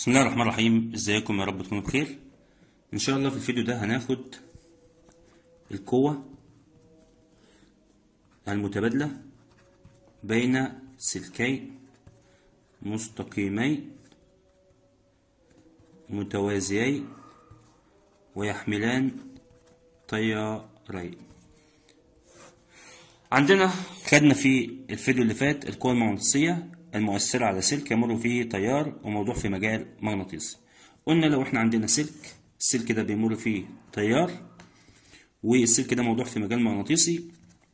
بسم الله الرحمن الرحيم ازيكم يا رب تكونوا بخير ان شاء الله في الفيديو ده هناخد القوة المتبادلة بين سلكين مستقيمين متوازيين ويحملان تيارين عندنا خدنا في الفيديو اللي فات القوة المغناطيسية المؤثرة على سلك يمر فيه تيار وموضوع في مجال مغناطيسي قلنا لو احنا عندنا سلك السلك ده بيمر فيه تيار والسلك ده موضوع في مجال مغناطيسي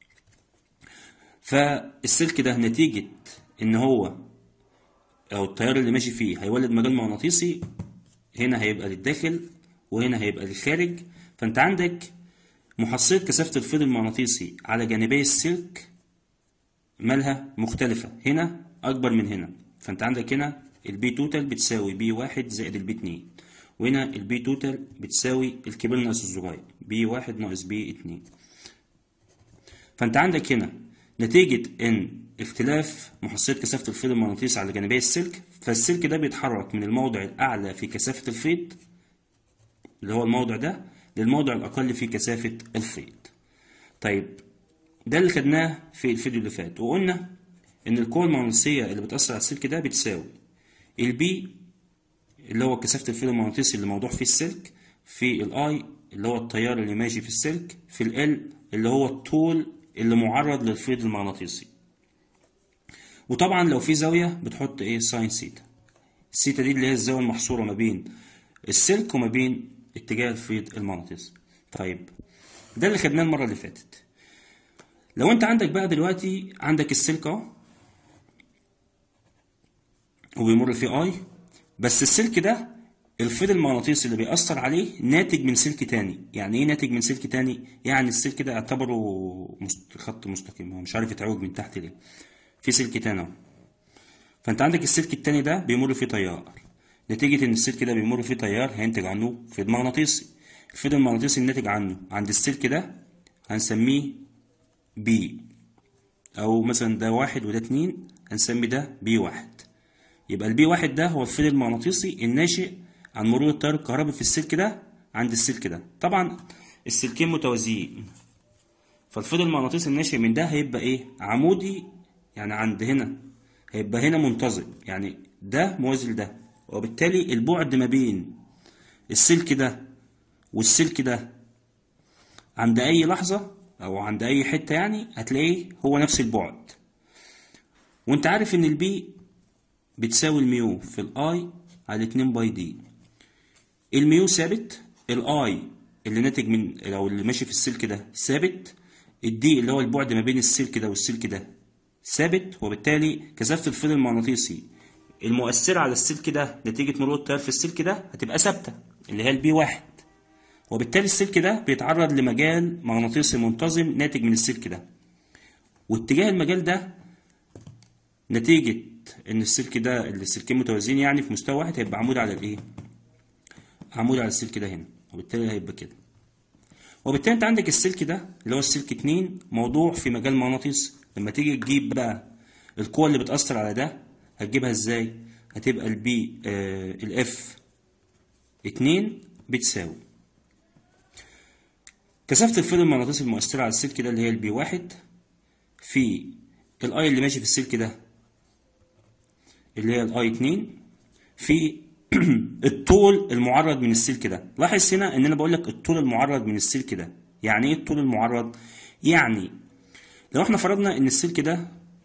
فالسلك ده نتيجة ان هو او التيار اللي ماشي فيه هيولد مجال مغناطيسي هنا هيبقى للداخل وهنا هيبقى للخارج فانت عندك محصلة كثافة الفيض المغناطيسي على جانبي السلك مالها مختلفة هنا أكبر من هنا فأنت عندك هنا البي توتال بتساوي بي واحد زائد البي اتنين وهنا البي توتال بتساوي الكبير ناقص الصغير بي واحد ناقص بي اتنين فأنت عندك هنا نتيجة إن اختلاف محصلة كثافة الفيض المغناطيسي على جانبي السلك فالسلك ده بيتحرك من الموضع الأعلى في كثافة الفيض اللي هو الموضع ده للموضع الأقل في كثافة الفيض طيب ده اللي خدناه في الفيديو اللي فات وقلنا إن القوة المغناطيسية اللي بتأثر على السلك ده بتساوي البي اللي هو كثافة الفيض المغناطيسي اللي موضوع فيه السلك في الاي اللي هو التيار اللي ماشي في السلك في ال اللي هو الطول اللي معرض للفيض المغناطيسي وطبعا لو في زاوية بتحط ايه ساين سيتا السيتا دي اللي هي الزاوية المحصورة ما بين السلك وما بين اتجاه الفيض المغناطيسي طيب ده اللي خدناه المرة اللي فاتت لو انت عندك بقى دلوقتي عندك السلك اهو وبيمر فيه اي بس السلك ده الفيض المغناطيسي اللي بيأثر عليه ناتج من سلك تاني يعني ايه ناتج من سلك تاني يعني السلك ده اعتبره مست... خط مستقيم هو مش عارف يتعوج من تحت ليه في سلك تاني اهو فانت عندك السلك التاني ده بيمر فيه تيار نتيجة ان السلك ده بيمر فيه تيار هينتج عنه فيض مغناطيسي الفيض المغناطيسي الناتج عنه عند السلك ده هنسميه بي او مثلا ده واحد وده اتنين هنسمي ده بي واحد يبقى البي واحد ده هو الفيض المغناطيسي الناشئ عن مرور التيار الكهربي في السلك ده عند السلك ده طبعا السلكين متوازيين فالفيض المغناطيسي الناشئ من ده هيبقى ايه عمودي يعني عند هنا هيبقى هنا منتظم يعني ده موازي لده وبالتالي البعد ما بين السلك ده والسلك ده عند اي لحظة او عند اي حتة يعني هتلاقيه هو نفس البعد وانت عارف ان البي بتساوي الميو في الاي على 2 باي دي الميو ثابت الاي اللي ناتج من او اللي ماشي في السلك ده ثابت الدي اللي هو البعد ما بين السلك ده والسلك ده ثابت وبالتالي كثافة الفيض المغناطيسي المؤثرة على السلك ده نتيجة مرور التيار في السلك ده هتبقى ثابتة اللي هي البي واحد وبالتالي السلك ده بيتعرض لمجال مغناطيسي منتظم ناتج من السلك ده واتجاه المجال ده نتيجة ان السلك ده السلكين متوازيين يعني في مستوى واحد هيبقى عمود على الايه عمود على السلك ده هنا وبالتالي هيبقى كده وبالتالي انت عندك السلك ده اللي هو السلك اتنين موضوع في مجال مغناطيسي لما تيجي تجيب بقى القوة اللي بتأثر على ده هتجيبها ازاي هتبقى البي آه الاف اتنين بتساوي كثافة الفيض المغناطيسي المؤثرة على السلك ده اللي هي البي واحد في الاي اللي ماشي في السلك ده اللي هي الاي 2 في الطول المعرض من السلك ده لاحظ هنا ان انا بقول لك الطول المعرض من السلك ده يعني ايه الطول المعرض يعني لو احنا فرضنا ان السلك ده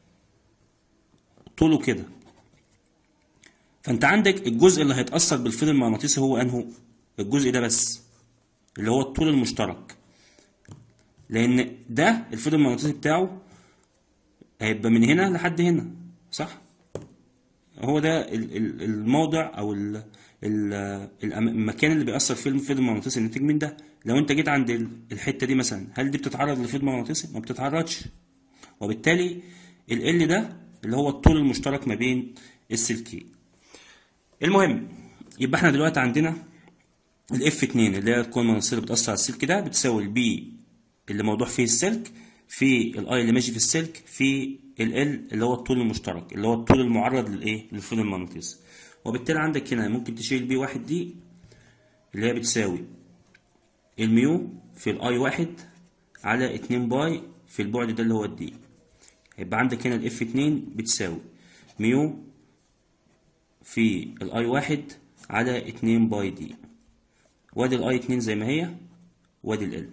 طوله كده فانت عندك الجزء اللي هيتاثر بالفيض المغناطيسي هو انه الجزء ده بس اللي هو الطول المشترك لان ده الفيض المغناطيسي بتاعه هيبقى من هنا لحد هنا صح هو ده الموضع او المكان اللي بيأثر فيه الفيض المغناطيسي الناتج من ده لو انت جيت عند الحته دي مثلا هل دي بتتعرض لفيض مغناطيسي ما بتتعرضش وبالتالي ال ده اللي هو الطول المشترك ما بين السلكين المهم يبقى احنا دلوقتي عندنا الاف 2 اللي هي القوه المغناطيسيه اللي بتأثر على السلك ده بتساوي البي اللي موضوع فيه السلك في الاي اللي ماشي في السلك في ال اللي هو الطول المشترك اللي هو الطول المعرض للايه للفيض المغناطيسي وبالتالي عندك هنا ممكن تشيل بي واحد دي اللي هي بتساوي الميو في الاي واحد على اتنين باي في البعد ده اللي هو الدي هيبقى عندك هنا الاف اتنين بتساوي ميو في الاي واحد على اتنين باي دي وادي الاي اتنين زي ما هي وادي ال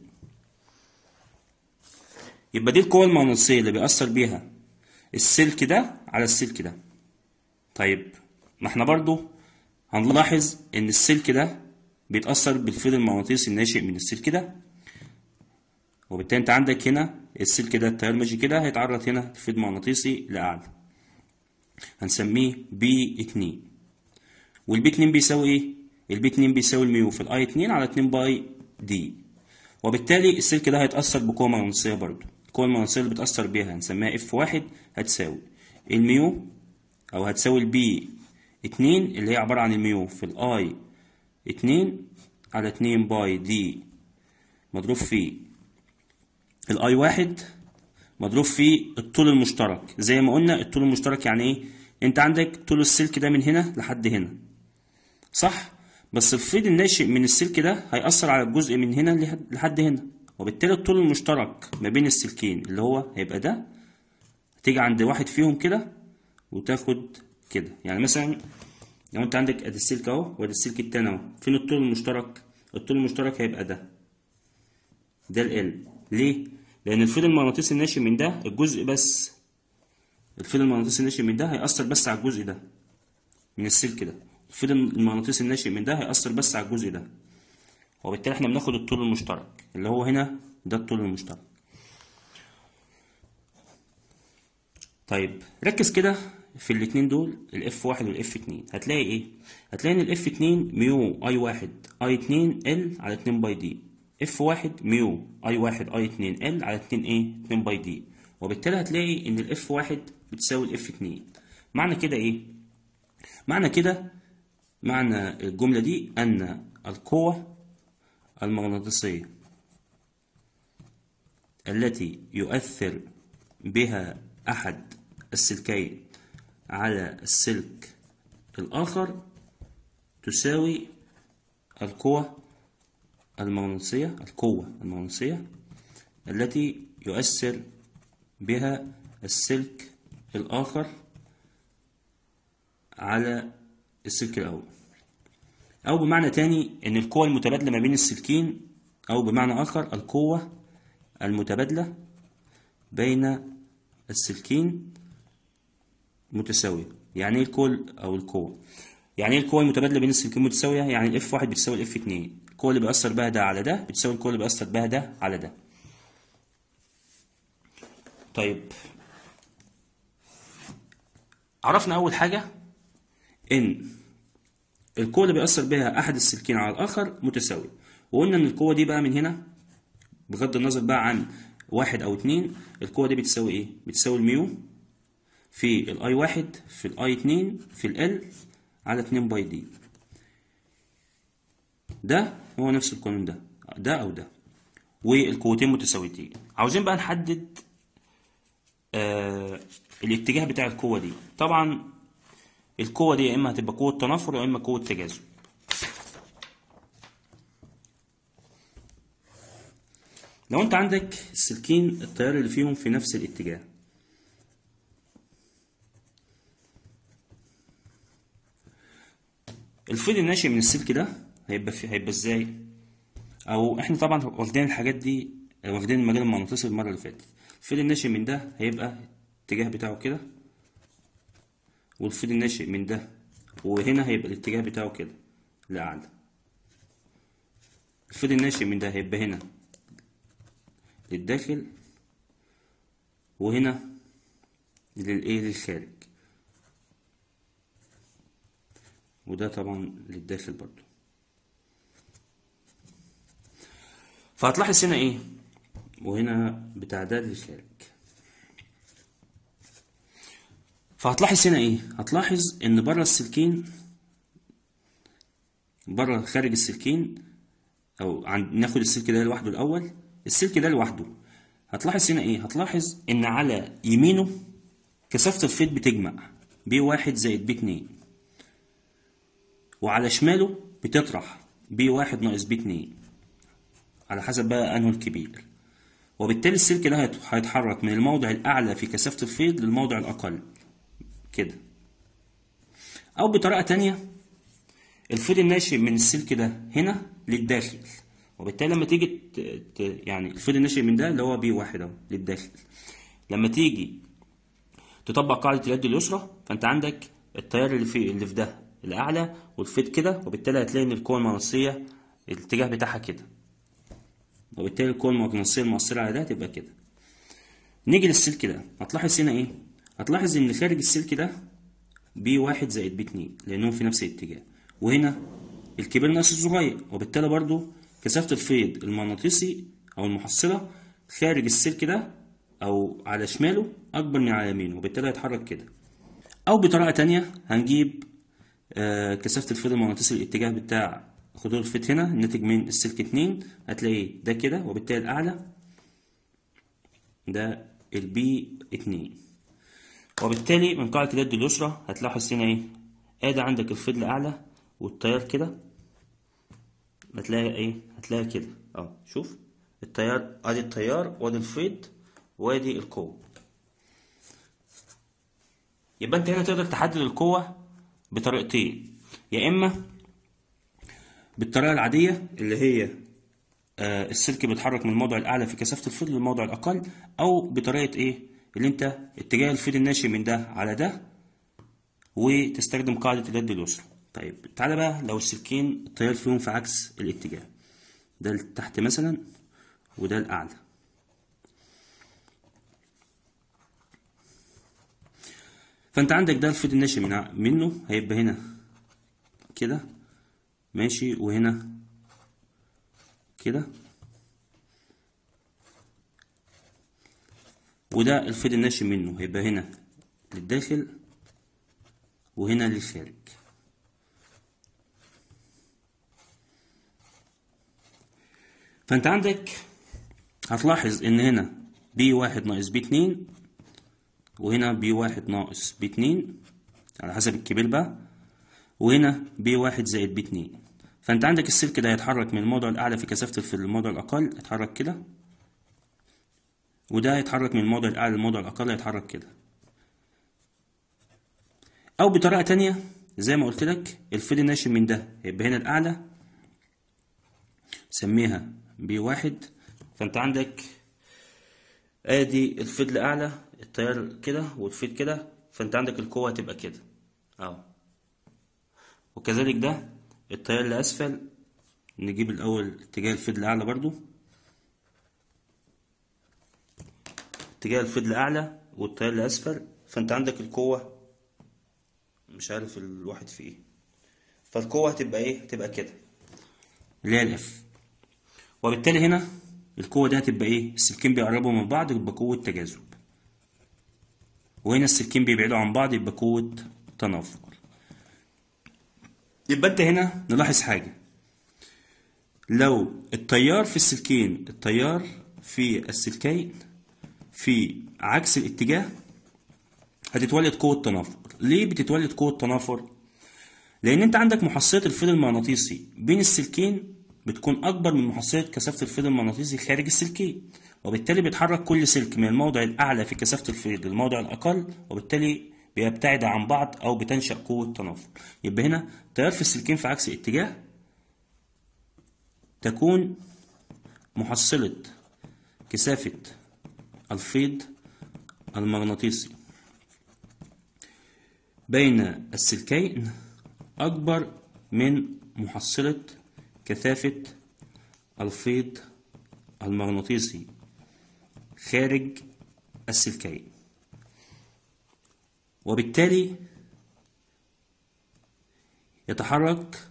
يبقى دي القوة المغناطيسية اللي بيأثر بيها السلك ده على السلك ده طيب ما احنا برضو هنلاحظ ان السلك ده بيتأثر بالفيض المغناطيسي الناشئ من السلك ده وبالتالي انت عندك هنا السلك ده التيار ماشي كده هيتعرض هنا لفيض مغناطيسي لأعلى هنسميه بي اتنين والبي اتنين بيساوي ايه؟ البي اتنين بيساوي الميو في الاي اتنين على اتنين باي دي وبالتالي السلك ده هيتأثر بقوة مغناطيسية برضو القوة المغناطيسية اللي بتأثر بيها هنسميها اف واحد هتساوي الميو أو هتساوي البي اتنين اللي هي عبارة عن الميو في الاي اتنين على اتنين باي دي مضروب في الاي واحد مضروب في الطول المشترك زي ما قلنا الطول المشترك يعني ايه انت عندك طول السلك ده من هنا لحد هنا صح بس الفيض الناشئ من السلك ده هيأثر على الجزء من هنا لحد- لحد هنا وبالتالي الطول المشترك ما بين السلكين اللي هو هيبقى ده تيجي عند واحد فيهم كده وتاخد كده يعني مثلا لو انت عندك ادي السلك اهو وادي السلك التاني اهو فين الطول المشترك الطول المشترك هيبقى ده ده ال ليه لان الفيض المغناطيسي الناشئ من ده الجزء بس الفيض المغناطيسي الناشئ من ده هيأثر بس على الجزء ده من السلك ده الفيض المغناطيسي الناشئ من ده هيأثر بس على الجزء ده وبالتالي احنا بناخد الطول المشترك اللي هو هنا ده الطول المشترك طيب ركز كده في الاتنين دول الاف واحد والاف اتنين هتلاقي ايه هتلاقي ان الاف اتنين ميو اي واحد اي اتنين ال على اتنين باي دي اف واحد ميو اي واحد اي اتنين ال على اتنين ايه اتنين باي دي وبالتالي هتلاقي ان الاف واحد بتساوي الاف اتنين معنى كده ايه معنى كده معنى الجملة دي ان القوة المغناطيسية التي يؤثر بها أحد السلكين على السلك الآخر تساوي القوة المغناطيسية القوة المغناطيسية التي يؤثر بها السلك الآخر على السلك الأول أو بمعنى تاني إن القوة المتبادلة ما بين السلكين أو بمعنى آخر القوة المتبادلة بين السلكين متساوية يعني ايه القوة أو القوة يعني ايه القوة المتبادلة بين السلكين متساوية يعني الاف واحد بتساوي الاف اتنين القوة اللي بيأثر بها ده على ده بتساوي القوة اللي بيأثر بها ده على ده طيب عرفنا أول حاجة إن القوة اللي بيأثر بها أحد السلكين على الآخر متساوية وقلنا إن القوة دي بقى من هنا بغض النظر بقى عن واحد أو اتنين القوة دي بتساوي إيه؟ بتساوي الميو في الاي واحد في الاي اتنين في ال على اتنين باي دي ده هو نفس القانون ده ده أو ده والقوتين متساويتين عاوزين بقى نحدد آه الاتجاه بتاع القوة دي طبعا القوة دي يا إما هتبقى قوة تنافر يا إما قوة تجاذب لو أنت عندك السلكين التيار اللي فيهم في نفس الاتجاه الفيض الناشئ من السلك ده هيبقى في هيبقى ازاي او احنا طبعا واخدين الحاجات دي واخدين المجال المغناطيسي المره اللي فاتت الفيض الناشئ من ده هيبقى الاتجاه بتاعه كده والفيض الناشئ من ده وهنا هيبقى الاتجاه بتاعه كده لأعلى الفيض الناشئ من ده هيبقى هنا للداخل وهنا للايه للخارج وده طبعا للداخل برضو فهتلاحظ هنا ايه وهنا بتاع ده للخارج فهتلاحظ هنا ايه هتلاحظ ان بره السلكين بره خارج السلكين او عن ناخد السلك ده لوحده الاول السلك ده لوحده هتلاحظ هنا ايه هتلاحظ ان على يمينه كثافة الفيض بتجمع بي واحد زائد بي اتنين وعلى شماله بتطرح بي واحد ناقص بي اتنين على حسب بقى انه الكبير وبالتالي السلك ده هيت- هيتحرك من الموضع الأعلى في كثافة الفيض للموضع الأقل كده أو بطريقة تانية الفيض الناشئ من السلك ده هنا للداخل وبالتالي لما تيجي ت... ت... يعني الفيض الناشئ من ده اللي هو بي واحد اهو للداخل لما تيجي تطبق قاعدة اليد اليسرى فأنت عندك التيار اللي في اللي في ده الأعلى والفيض كده وبالتالي هتلاقي إن القوة المغناطيسية الاتجاه بتاعها كده وبالتالي القوة المغناطيسية المؤثرة على ده تبقى كده نيجي للسلك ده هتلاحظ هنا ايه هتلاحظ ان خارج السلك ده بي واحد زائد بي اتنين لانهم في نفس الاتجاه وهنا الكبير ناقص الصغير وبالتالي برضو كثافة الفيض المغناطيسي او المحصلة خارج السلك ده او على شماله اكبر من على يمينه وبالتالي هيتحرك كده او بطريقة تانية هنجيب آه كثافة الفيض المغناطيسي الاتجاه بتاع خطوط الفيض هنا الناتج من السلك اتنين هتلاقي ده كده وبالتالي الأعلى ده البي اتنين وبالتالي من قاعدة اليد اليسرى هتلاحظ هنا ايه ادي عندك الفيض الأعلى والتيار كده هتلاقي ايه هتلاقي كده اه شوف التيار ادي التيار وادي الفيض وادي القوة يبقى انت هنا تقدر تحدد القوة بطريقتين يا اما بالطريقة العادية اللي هي آه السلك بيتحرك من الموضع الأعلى في كثافة الفيض للموضع الأقل أو بطريقة إيه اللي أنت اتجاه الفيض الناشئ من ده على ده وتستخدم قاعدة اليد اليسرى طيب تعالى بقى لو السلكين التيار فيهم في عكس الاتجاه ده تحت مثلا وده الأعلى فأنت عندك ده الفيض الناشئ من منه هيبقى هنا كده ماشي وهنا كده وده الفيض الناشئ منه هيبقى هنا للداخل وهنا للخارج فانت عندك هتلاحظ ان هنا بي واحد ناقص بي اتنين وهنا بي واحد ناقص بي اتنين على حسب الكبير بقى وهنا بي واحد زائد بي اتنين فانت عندك السلك ده هيتحرك من الموضع الاعلى في كثافة الفيض للموضع الاقل هيتحرك كده وده هيتحرك من الموضع الاعلى للموضع الاقل هيتحرك كده او بطريقة تانية زي ما قلت لك الفيض الناشئ من ده هيبقى هنا الاعلى سميها بي واحد فانت عندك ادي الفيض الاعلى التيار كده والفيض كده فانت عندك القوة هتبقى كده اهو وكذلك ده التيار اللي اسفل نجيب الاول اتجاه الفيض الاعلى برضو اتجاه الفيض الاعلى والتيار اللي اسفل فانت عندك القوة مش عارف الواحد في ايه فالقوة هتبقى ايه هتبقى كده اللي هي الاف وبالتالي هنا القوة دي هتبقى ايه السلكين بيقربوا من بعض يبقى قوة تجاذب وهنا السلكين بيبعدوا عن بعض يبقى قوة تنافر يبقى انت هنا نلاحظ حاجة لو التيار في السلكين التيار في السلكين في عكس الاتجاه هتتولد قوة تنافر ليه بتتولد قوة تنافر لان انت عندك محصلة الفيض المغناطيسي بين السلكين بتكون اكبر من محصلة كثافة الفيض المغناطيسي خارج السلكين وبالتالي بيتحرك كل سلك من الموضع الاعلى في كثافة الفيض للموضع الاقل وبالتالي بيبتعد عن بعض او بتنشأ قوة تنافر يبقى هنا تيار في السلكين في عكس الاتجاه تكون محصلة كثافة الفيض المغناطيسي بين السلكين أكبر من محصلة كثافة الفيض المغناطيسي خارج السلكين وبالتالي يتحرك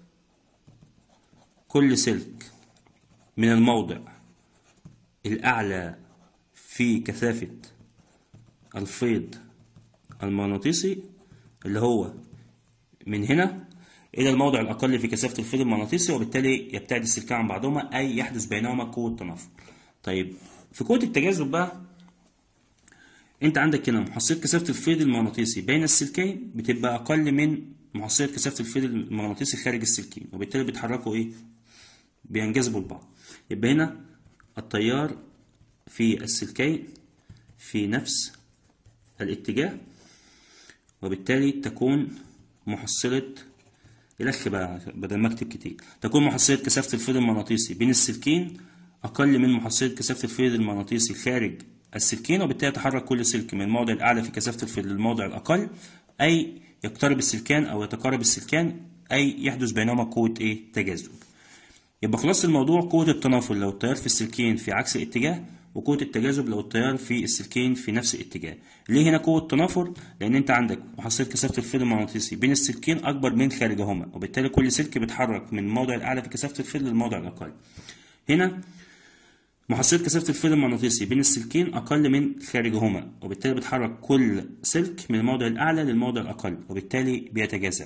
كل سلك من الموضع الأعلى في كثافة الفيض المغناطيسي اللي هو من هنا إلى الموضع الأقل في كثافة الفيض المغناطيسي وبالتالي يبتعد السلكان عن بعضهما أي يحدث بينهما قوة تنافر. طيب في قوة التجاذب بقى أنت عندك هنا محصلة كثافة الفيض المغناطيسي بين السلكين بتبقى أقل من محصلة كثافة الفيض المغناطيسي خارج السلكين وبالتالي بيتحركوا ايه بينجذبوا لبعض يبقى هنا التيار في السلكين في نفس الاتجاه وبالتالي تكون محصلة الأخ بقى بدل ما أكتب كتير تكون محصلة كثافة الفيض المغناطيسي بين السلكين أقل من محصلة كثافة الفيض المغناطيسي خارج السلكين وبالتالي يتحرك كل سلك من الموضع الأعلى في كثافة الفيض للموضع الأقل أي يقترب السلكان أو يتقارب السلكان أي يحدث بينهما قوة إيه تجاذب يبقى خلاص الموضوع قوة التنافر لو التيار في السلكين في عكس الاتجاه وقوة التجاذب لو التيار في السلكين في نفس الاتجاه ليه هنا قوة تنافر لأن أنت عندك محصلة كثافة الفيض المغناطيسي بين السلكين أكبر من خارجهما وبالتالي كل سلك بيتحرك من الموضع الأعلى في كثافة الفيض للموضع الأقل هنا محصلة كثافة الفيض المغناطيسي بين السلكين أقل من خارجهما وبالتالي بيتحرك كل سلك من الموضع الأعلى للموضع الأقل وبالتالي بيتجاذب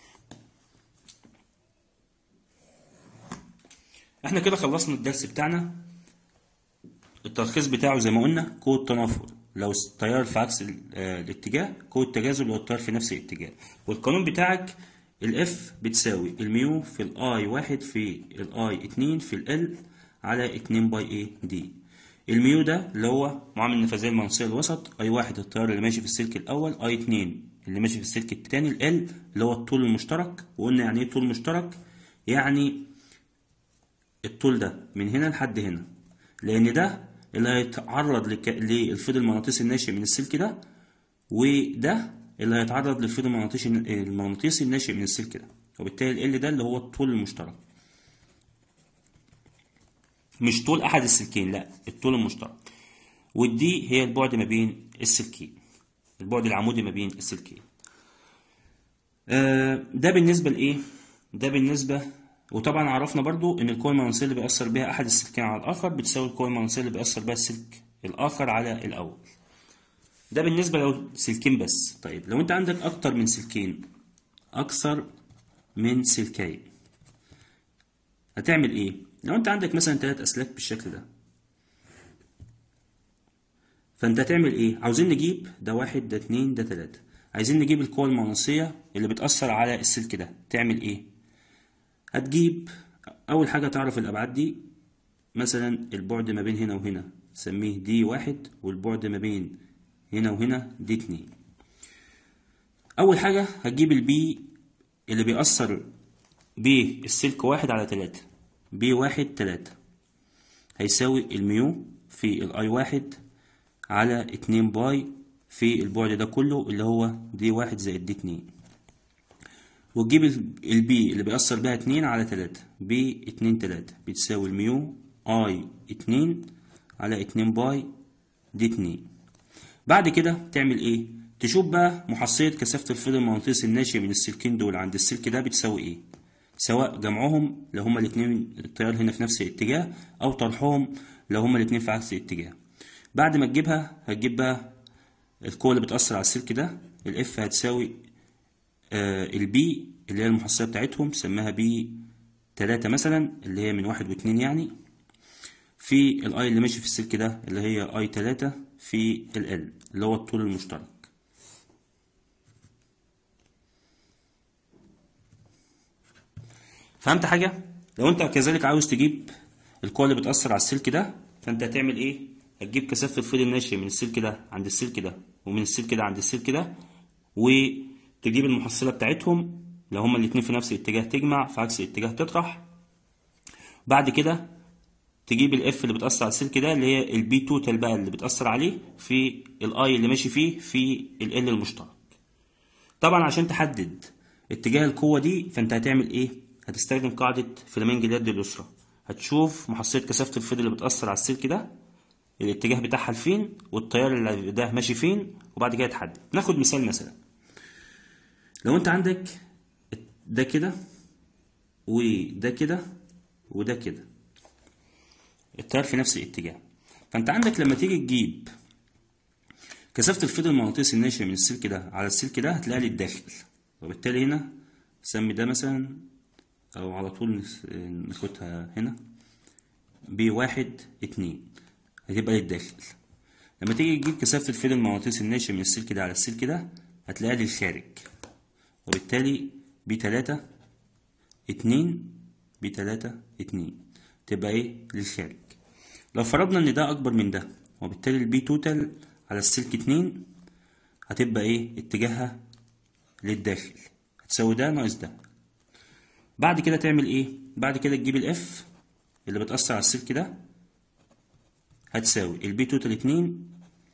احنا كده خلصنا الدرس بتاعنا التلخيص بتاعه زي ما قلنا قوة تنافر لو التيار في عكس ال- آه، الاتجاه قوة تجاذب لو التيار في نفس الاتجاه والقانون بتاعك الاف بتساوي الميو في الاي واحد في الاي اتنين في ال على اتنين باي ايه دي الميو ده اللي هو معامل النفاذية المغناطيسية الوسط اي واحد التيار اللي ماشي في السلك الاول اي اتنين اللي ماشي في السلك التاني ال اللي هو الطول المشترك وقلنا يعني ايه طول مشترك يعني الطول ده من هنا لحد هنا لان ده اللي هيتعرض لك... للفيض المغناطيسي الناشئ من السلك ده وده اللي هيتعرض للفيض المغناطيسي المغناطيسي الناشئ من السلك ده وبالتالي ال ده اللي هو الطول المشترك مش طول احد السلكين لا الطول المشترك والدي هي البعد ما بين السلكين البعد العمودي ما بين السلكين آه، ده بالنسبة لإيه؟ ده بالنسبة وطبعا عرفنا برضو إن القوة المغناطيسية اللي بيأثر بها أحد السلكين على الآخر بتساوي القوة المغناطيسية اللي بيأثر بها السلك الآخر على الأول. ده بالنسبة لو سلكين بس، طيب لو أنت عندك أكتر من سلكين أكثر من سلكين هتعمل إيه؟ لو أنت عندك مثلا تلات أسلاك بالشكل ده فانت هتعمل ايه عاوزين نجيب ده واحد ده اتنين ده تلاتة عايزين نجيب القوة المغناطيسية اللي بتأثر على السلك ده تعمل ايه هتجيب اول حاجة تعرف الابعاد دي مثلا البعد ما بين هنا وهنا سميه دي واحد والبعد ما بين هنا وهنا دي اتنين اول حاجة هتجيب البي اللي بيأثر بالسلك واحد على تلاتة بي واحد تلاتة هيساوي الميو في الاي واحد على اتنين باي في البعد ده كله اللي هو دي واحد زائد دي اتنين وتجيب البي اللي بيأثر بيها اتنين على تلاتة بي اتنين تلاتة بتساوي الميو اي اتنين على اتنين باي دي اتنين بعد كده تعمل ايه تشوف بقى محصلة كثافة الفيض المغناطيسي الناشئ من السلكين دول عند السلك ده بتساوي ايه سواء جمعهم لو هما الاتنين التيار هنا في نفس الاتجاه او طرحهم لو هما الاتنين في عكس الاتجاه بعد ما تجيبها هتجيب بقى القوة اللي بتأثر على السلك ده الاف هتساوي آه البي اللي هي المحصلة بتاعتهم سماها بي تلاتة مثلا اللي هي من واحد واتنين يعني في الاي اللي ماشي في السلك ده اللي هي اي تلاتة في ال اللي هو الطول المشترك فهمت حاجة؟ لو انت كذلك عاوز تجيب القوة اللي بتأثر على السلك ده فانت هتعمل ايه؟ هتجيب كثافة الفيض الناشئ من السلك ده عند السلك ده ومن السلك ده عند السلك ده وتجيب المحصلة بتاعتهم لو هما الاتنين في نفس الاتجاه تجمع في عكس الاتجاه تطرح بعد كده تجيب الاف اللي بتأثر على السلك ده اللي هي البي توتال بقى اللي بتأثر عليه في الاي اللي ماشي فيه في ال المشترك طبعا عشان تحدد اتجاه القوة دي فانت هتعمل ايه هتستخدم قاعدة فلامينج اليد اليسرى هتشوف محصلة كثافة الفيض اللي بتأثر على السلك ده الاتجاه بتاعها لفين والتيار اللي ده ماشي فين وبعد كده تحدد ناخد مثال مثلا لو انت عندك ده كده وده كده وده كده التيار في نفس الاتجاه فانت عندك لما تيجي تجيب كثافة الفيض المغناطيسي الناشئ من السلك ده على السلك ده هتلاقيها للداخل وبالتالي هنا سمي ده مثلا او على طول ناخدها هنا بواحد اتنين هتبقى للداخل لما تيجي تجيب كثافة الفيض المغناطيسي الناشئ من السلك ده على السلك ده هتلاقيها للخارج وبالتالي بي تلاتة اتنين بي تلاتة اتنين تبقى ايه للخارج لو فرضنا ان ده اكبر من ده وبالتالي البي توتال على السلك اتنين هتبقى ايه اتجاهها للداخل هتساوي ده ناقص ده بعد كده تعمل ايه بعد كده تجيب الاف اللي بتأثر على السلك ده هتساوي البي توتال اتنين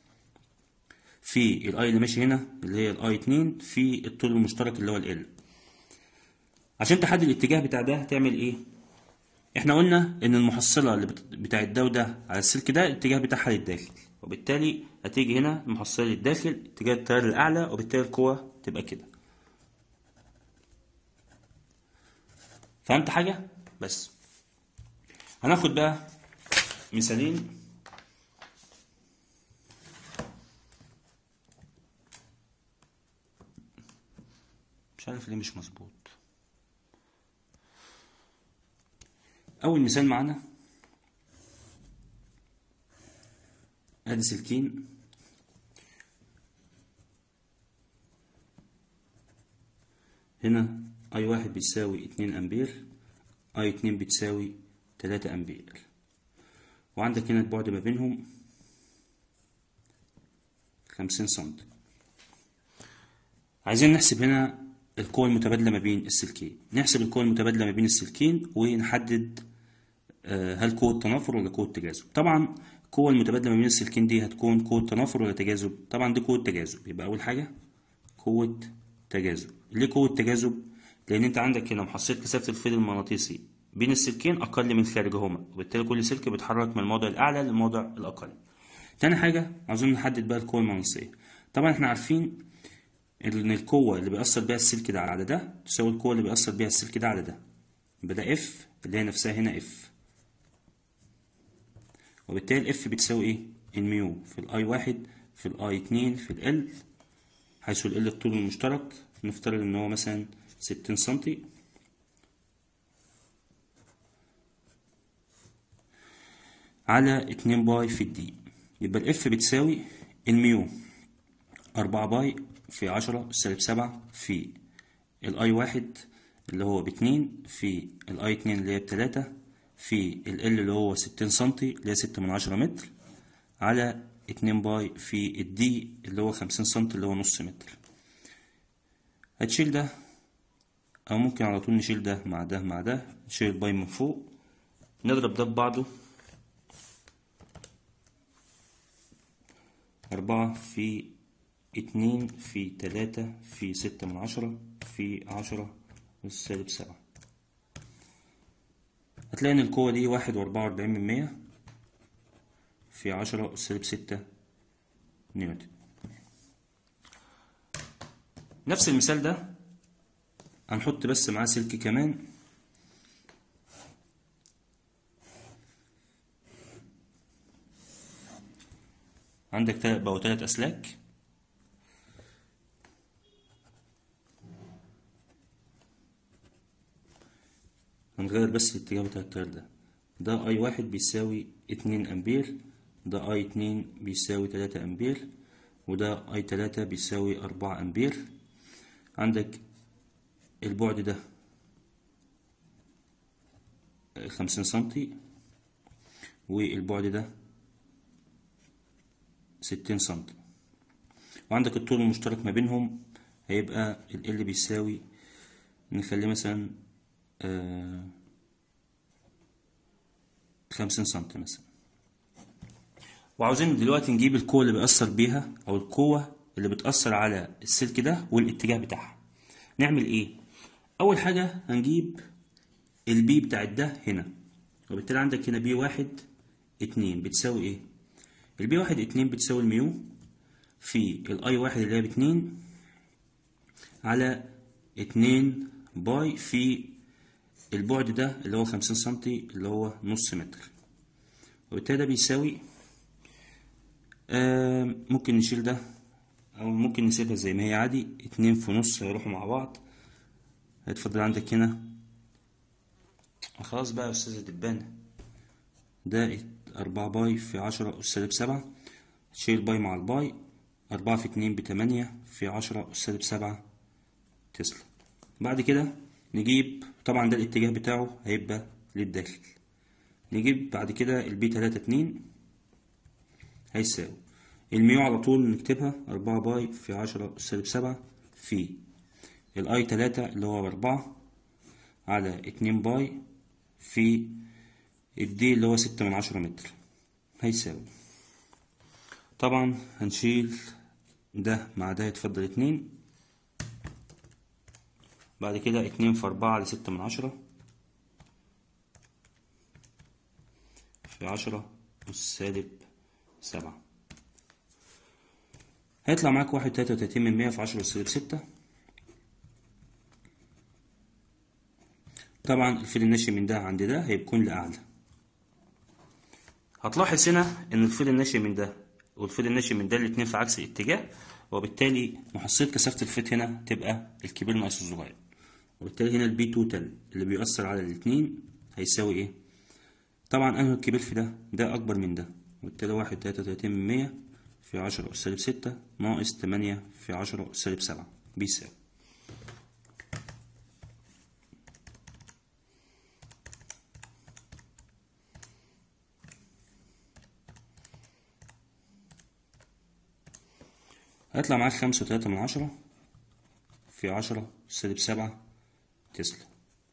في الاي اللي ماشي هنا اللي هي الاي اتنين في الطول المشترك اللي هو ال عشان تحدد الاتجاه بتاع ده هتعمل ايه احنا قلنا ان المحصله اللي بت- بتاعت ده وده على السلك ده الاتجاه بتاعها للداخل وبالتالي هتيجي هنا المحصله للداخل اتجاه التيار الاعلى وبالتالي القوه تبقى كده فهمت حاجه بس هناخد بقى مثالين مش عارف ليه مش مظبوط أول مثال معانا أدي سلكين هنا أي واحد بيساوي اتنين أمبير أي اتنين بتساوي تلاتة أمبير وعندك هنا البعد ما بينهم خمسين سنتي عايزين نحسب هنا القوة المتبادلة ما بين السلكين نحسب القوة المتبادلة ما بين السلكين ونحدد آه، هل قوة تنافر ولا قوة تجاذب طبعا القوة المتبادلة ما بين السلكين دي هتكون قوة تنافر ولا تجاذب طبعا دي قوة تجاذب يبقى أول حاجة قوة تجاذب ليه قوة تجاذب لأن أنت عندك هنا محصلة كثافة الفيض المغناطيسي بين السلكين أقل من خارجهما وبالتالي كل سلك بيتحرك من الموضع الأعلى للموضع الأقل تاني حاجة عاوزين نحدد بقى القوة المغناطيسية طبعا احنا عارفين ان القوة اللي بيأثر بيها السلك ده على ده تساوي القوة اللي بيأثر بيها السلك ده على ده يبقى ده اف اللي هي نفسها هنا اف وبالتالي الاف بتساوي ايه الميو في الاي واحد في الاي اتنين في ال حيث ال الطول المشترك نفترض ان هو مثلا ستين سنتي على اتنين باي في الدي يبقى الاف بتساوي الميو أربعة باي في عشرة سالب سبعة في الاي واحد اللي هو باتنين في الاي اتنين اللي هي بتلاتة في ال اللي هو ستين سنتي اللي هي ستة من عشرة متر على اتنين باي في الدي اللي هو خمسين سنتي اللي هو نص متر هتشيل ده أو ممكن على طول نشيل ده مع ده مع ده نشيل الباي من فوق نضرب ده ببعضه أربعة في اتنين في تلاتة في ستة من عشرة في عشرة والسالب سبعة هتلاقي إن القوة دي واحد وأربعة وأربعين من مية في عشرة والسالب ستة نيوتن نفس المثال ده هنحط بس معاه سلك كمان عندك تلات بقوا تلات أسلاك هنغير بس الاتجاه بتاع التيار ده ده اي واحد بيساوي اتنين امبير ده اي اتنين بيساوي تلاتة امبير وده اي تلاتة بيساوي اربعة امبير عندك البعد ده خمسين سنتي والبعد ده ستين سنتي وعندك الطول المشترك ما بينهم هيبقى ال L بيساوي نخليه مثلا آه خمسين سنتي مثلا وعاوزين دلوقتي نجيب القوة اللي بيأثر بيها أو القوة اللي بتأثر على السلك ده والاتجاه بتاعها نعمل ايه أول حاجة هنجيب البي بتاعت ده هنا وبالتالي عندك هنا بي واحد اتنين بتساوي ايه البي واحد اتنين بتساوي الميو في الاي واحد اللي هي باتنين على اتنين باي في البعد ده اللي هو خمسين سنتي اللي هو نص متر وبالتالي ده بيساوي آه ممكن نشيل ده أو ممكن نسيبها زي ما هي عادي اتنين في نص هيروحوا مع بعض هيتفضل عندك هنا خلاص بقى يا أستاذة دبانة ده أربعة باي في عشرة أس سالب سبعة تشيل باي مع الباي أربعة في اتنين بتمانية في عشرة أس سالب سبعة تسلا بعد كده نجيب طبعا ده الاتجاه بتاعه هيبقى للداخل نجيب بعد كده البي تلاتة اتنين هيساوي الميو على طول نكتبها أربعة باي في عشرة سالب سبعة في الاي تلاتة اللي هو أربعة على اتنين باي في الدي اللي هو ستة من عشرة متر هيساوي طبعا هنشيل ده مع ده يتفضل اتنين بعد كده اتنين في أربعة على ستة من عشرة في عشرة والسالب سبعة هيطلع معاك واحد تلاتة وتلاتين من مية في عشرة والسالب ستة طبعا الفيل الناشئ من ده عند ده هيكون لأعلى هتلاحظ هنا إن الفيل الناشئ من ده والفيل الناشئ من ده الاتنين في عكس الاتجاه وبالتالي محصلة كثافة الفيت هنا تبقى الكبير ناقص الصغير وبالتالي هنا البي توتال اللي بيأثر على الاتنين هيساوي ايه؟ طبعا انه الكبير في ده ده اكبر من ده وبالتالي واحد تلاتة وتلاتين من مية في عشرة أس سالب ستة ناقص تمانية في عشرة أس سالب سبعة بيساوي هيطلع معاك خمسة وتلاتة من عشرة في عشرة سالب سبعة تسلا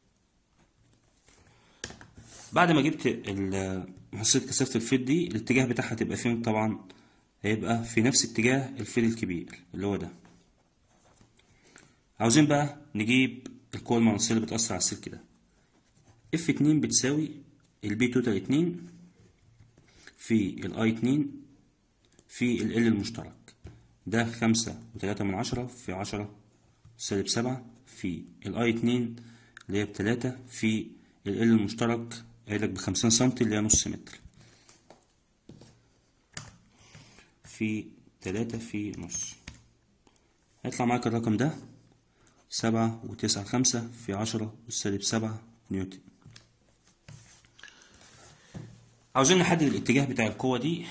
بعد ما جبت محصلة كثافة الفيل دي الاتجاه بتاعها تبقى فين طبعا هيبقى في نفس اتجاه الفيل الكبير اللي هو ده عاوزين بقى نجيب القوة المغناطيسية اللي بتأثر على السلك ده اف اتنين بتساوي البي توتال اتنين في الاي اتنين في ال ال المشترك ده خمسة وتلاتة من عشرة في عشرة سالب سبعة في الاي اتنين اللي هي بتلاتة في ال ال المشترك قايلك بخمسين سنتي اللي هي نص متر في تلاتة في نص هيطلع معاك الرقم ده سبعة وتسعة خمسة في عشرة والسالب سبعة نيوتن عاوزين نحدد الاتجاه بتاع القوة دي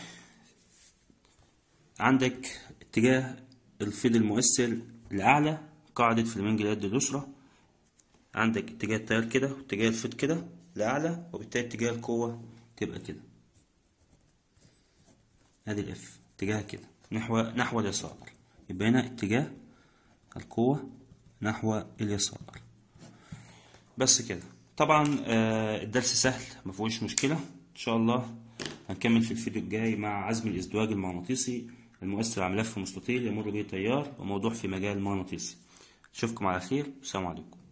عندك اتجاه الفيل المؤثر لأعلى قاعدة فليمنج اليد اليسرى عندك اتجاه التيار كده واتجاه الفيت كده لأعلى وبالتالي اتجاه القوة تبقى كده ادي الاف اتجاه كده نحو نحو اليسار يبقى هنا اتجاه القوة نحو اليسار بس كده طبعا آه الدرس سهل مفيهوش مشكلة ان شاء الله هنكمل في الفيديو الجاي مع عزم الازدواج المغناطيسي المؤثر على ملف مستطيل يمر به تيار وموضوع في مجال مغناطيسي اشوفكم على خير والسلام عليكم